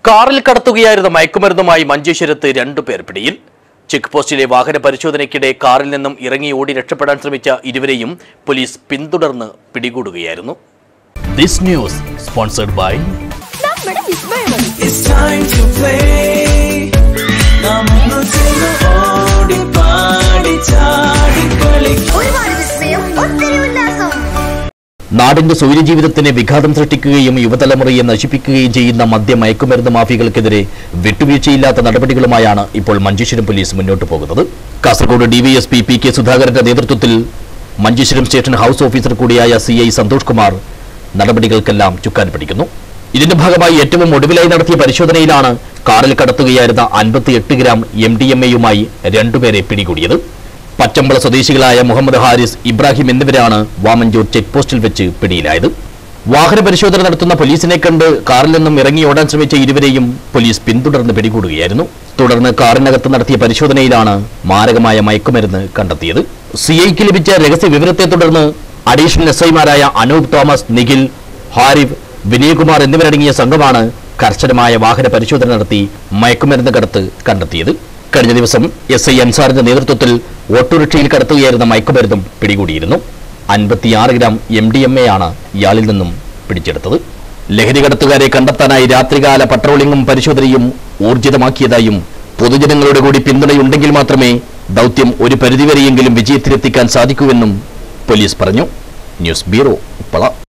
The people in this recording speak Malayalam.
കാറിൽ കടത്തുകയായിരുന്ന മയക്കുമരുന്നുമായി മഞ്ചേശ്വരത്ത് രണ്ടുപേർ പിടിയിൽ ചെക്ക് പോസ്റ്റിലെ വാഹന പരിശോധനയ്ക്കിടെ കാറിൽ നിന്നും ഇറങ്ങി ഓടി രക്ഷപ്പെടാൻ ശ്രമിച്ച ഇരുവരെയും പോലീസ് പിന്തുടർന്ന് പിടികൂടുകയായിരുന്നു ദിസ് ന്യൂസ് സ്പോൺസർഡ് ബൈ നമ്മുടെ വിസ്മയമത് It's time to play. നമ്മൾ ചെന്ന് ഓടി പാടി ചാടി കളിക്കും ഒരുപാട് വിസ്മയം ഒത്തിരി ഉല്ലാസം നാടിന്റെ സൗര്യജീവിതത്തിന് വിഘാതം സൃഷ്ടിക്കുകയും യുവതലമുറയെ നശിപ്പിക്കുകയും ചെയ്യുന്ന മദ്യ മയക്കുമരുന്ന് മാഫിയകൾക്കെതിരെ വിട്ടുവീഴ്ചയില്ലാത്ത നടപടികളുമായാണ് ഇപ്പോൾ മഞ്ചേശ്വരം പോലീസ് മുന്നോട്ട് പോകുന്നത് കാസർഗോഡ് ഡിവൈഎസ്പി പി കെ സുധാകരന്റെ നേതൃത്വത്തിൽ മഞ്ചേശ്വരം സ്റ്റേഷൻ ഹൌസ് ഓഫീസർ കൂടിയായ സി ഐ സന്തോഷ് കുമാർ നടപടികൾക്കെല്ലാം ചുക്കാൻ പിടിക്കുന്നു ഇതിന്റെ ഭാഗമായി ഏറ്റവും ഒടുവിലായി നടത്തിയ പരിശോധനയിലാണ് കാറിൽ കടത്തുകയായിരുന്ന അൻപത്തിയെട്ട് ഗ്രാം എം ഡി എം എയുമായി രണ്ടുപേരെ പിടികൂടിയത് പച്ചമ്പള സ്വദേശികളായ മുഹമ്മദ് ഹാരിസ് ഇബ്രാഹിം എന്നിവരാണ് വാമഞ്ചൂർ ചെക്ക് പോസ്റ്റിൽ വെച്ച് പിടിയിലായത് വാഹന പരിശോധന നടത്തുന്ന പോലീസിനെ കണ്ട് കാറിൽ നിന്നും ഇറങ്ങി ഓടാൻ ശ്രമിച്ച ഇരുവരെയും പോലീസ് പിന്തുടർന്ന് പിടികൂടുകയായിരുന്നു തുടർന്ന് കാറിനകത്ത് നടത്തിയ പരിശോധനയിലാണ് മാരകമായ മയക്കുമരുന്ന് കണ്ടെത്തിയത് സി ഐക്ക് ലഭിച്ച രഹസ്യ വിവരത്തെ തുടർന്ന് അഡീഷണൽ എസ് ഐമാരായ അനൂപ് തോമസ് നിഖിൽ ഹാരിഫ് വിനയകുമാർ എന്നിവരടങ്ങിയ സംഘമാണ് കർശനമായ വാഹന പരിശോധന നടത്തി മയക്കുമരുന്ന് കടത്ത് കണ്ടെത്തിയത് കഴിഞ്ഞ ദിവസം എസ് ഐ അൻസാറിന്റെ നേതൃത്വത്തിൽ ഓട്ടോറിക്ഷയിൽ കടത്തുകയായിരുന്ന മയക്കുമരുന്നും പിടികൂടിയിരുന്നു അൻപത്തിയാറ് gram M D M A ആണ് ഇയാളിൽ നിന്നും പിടിച്ചെടുത്തത് ലഹരി കടത്തുകാരെ കണ്ടെത്താനായി രാത്രികാല പട്രോളിംഗും പരിശോധനയും ഊർജിതമാക്കിയതായും പൊതുജനങ്ങളുടെ കൂടി പിന്തുണയുണ്ടെങ്കിൽ മാത്രമേ ദൗത്യം ഒരു പരിധിവരെയെങ്കിലും വിജയത്തിലെത്തിക്കാൻ സാധിക്കൂവെന്നും പോലീസ് പറഞ്ഞു ന്യൂസ് ബ്യൂറോ ഉപ്പള